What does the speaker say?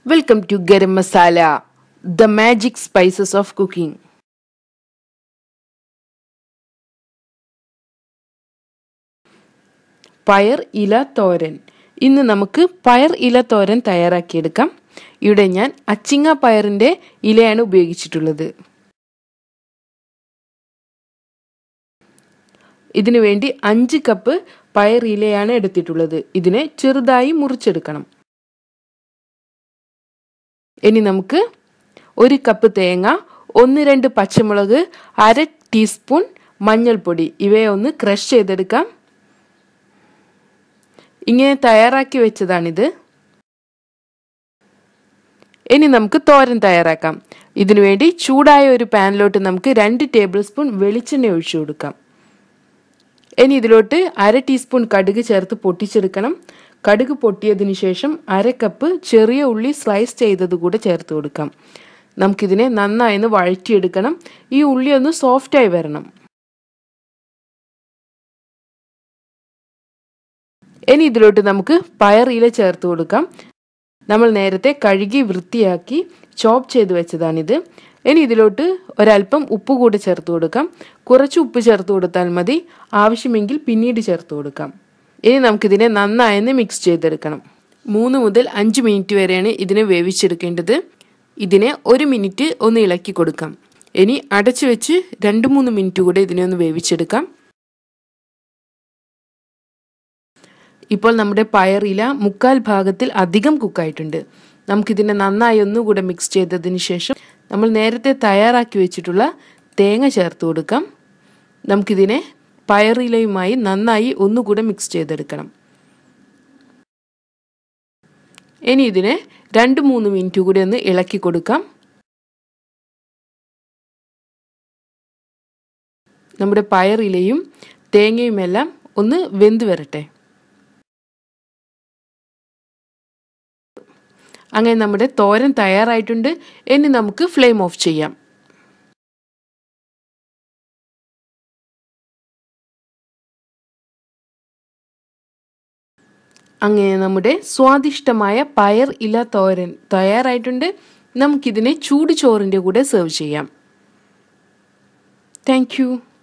Welcome to Garam Masala, the magic spices of cooking. പയർ ഇല തോരൻ ഇന്ന് നമുക്ക് പയർ ഇല തോരൻ തയ്യാറാക്കിയെടുക്കാം ഇവിടെ ഞാൻ അച്ചിങ്ങ പയറിൻ്റെ ഇലയാണ് ഉപയോഗിച്ചിട്ടുള്ളത് ഇതിനു വേണ്ടി അഞ്ച് കപ്പ് പയർ ഇലയാണ് എടുത്തിട്ടുള്ളത് ഇതിനെ ചെറുതായി മുറിച്ചെടുക്കണം ഇനി നമുക്ക് ഒരു കപ്പ് തേങ്ങ ഒന്ന് രണ്ട് പച്ചമുളക് അര ടീസ്പൂൺ മഞ്ഞൾപ്പൊടി ഇവയെ ഒന്ന് ക്രഷ് ചെയ്തെടുക്കാം ഇങ്ങനെ തയ്യാറാക്കി വെച്ചതാണിത് ഇനി നമുക്ക് തോരൻ തയ്യാറാക്കാം ഇതിനുവേണ്ടി ചൂടായ ഒരു പാനിലോട്ട് നമുക്ക് രണ്ട് ടേബിൾ സ്പൂൺ വെളിച്ചെണ്ണ ഒഴിച്ചു കൊടുക്കാം ഇനി ഇതിലോട്ട് അര ടീസ്പൂൺ കടുക് ചേർത്ത് പൊട്ടിച്ചെടുക്കണം കടുക് പൊട്ടിയതിന് ശേഷം അര കപ്പ് ചെറിയ ഉള്ളി സ്ലൈസ് ചെയ്തത് കൂടെ ചേർത്ത് കൊടുക്കാം നമുക്കിതിനെ നന്നായി ഒന്ന് വഴറ്റിയെടുക്കണം ഈ ഉള്ളി ഒന്ന് സോഫ്റ്റായി വരണം ഇനി ഇതിലോട്ട് നമുക്ക് പയർ ഇല ചേർത്ത് കൊടുക്കാം നമ്മൾ നേരത്തെ കഴുകി വൃത്തിയാക്കി ചോപ്പ് ചെയ്ത് വെച്ചതാണിത് ഇനി ഇതിലോട്ട് ഒരല്പം ഉപ്പ് കൂടി ചേർത്ത് കൊടുക്കാം കുറച്ച് ഉപ്പ് ചേർത്ത് കൊടുത്താൽ മതി ആവശ്യമെങ്കിൽ പിന്നീട് ചേർത്ത് കൊടുക്കാം ഇനി നമുക്കിതിനെ നന്നായെന്ന് മിക്സ് ചെയ്തെടുക്കണം മൂന്ന് മുതൽ അഞ്ച് മിനിറ്റ് വരെയാണ് ഇതിനെ വേവിച്ചെടുക്കേണ്ടത് ഇതിനെ ഒരു മിനിറ്റ് ഒന്ന് ഇളക്കി കൊടുക്കാം ഇനി അടച്ചു വെച്ച് രണ്ട് മൂന്ന് മിനിറ്റ് കൂടെ ഇതിനെ ഒന്ന് വേവിച്ചെടുക്കാം ഇപ്പോൾ നമ്മുടെ പയറില മുക്കാൽ ഭാഗത്തിൽ അധികം കുക്കായിട്ടുണ്ട് നമുക്കിതിനെ നന്നായി ഒന്നുകൂടെ മിക്സ് ചെയ്തതിന് ശേഷം നമ്മൾ നേരത്തെ തയ്യാറാക്കി വെച്ചിട്ടുള്ള തേങ്ങ ചേർത്ത് കൊടുക്കാം നമുക്കിതിനെ പയറിലയുമായി നന്നായി ഒന്നുകൂടെ മിക്സ് ചെയ്തെടുക്കണം ഇനി ഇതിനെ രണ്ട് മൂന്ന് മിനിറ്റ് കൂടി ഒന്ന് ഇളക്കി കൊടുക്കാം നമ്മുടെ പയറിലയും തേങ്ങയുമെല്ലാം ഒന്ന് വെന്ത് വരട്ടെ അങ്ങനെ നമ്മുടെ തോരൻ തയ്യാറായിട്ടുണ്ട് ഇനി നമുക്ക് ഫ്ലെയിം ഓഫ് ചെയ്യാം അങ്ങനെ നമ്മുടെ സ്വാദിഷ്ടമായ പയർ ഇല തോരൻ തയ്യാറായിട്ടുണ്ട് നമുക്കിതിനെ ചൂട് ചോറിൻ്റെ കൂടെ സെർവ് ചെയ്യാം താങ്ക്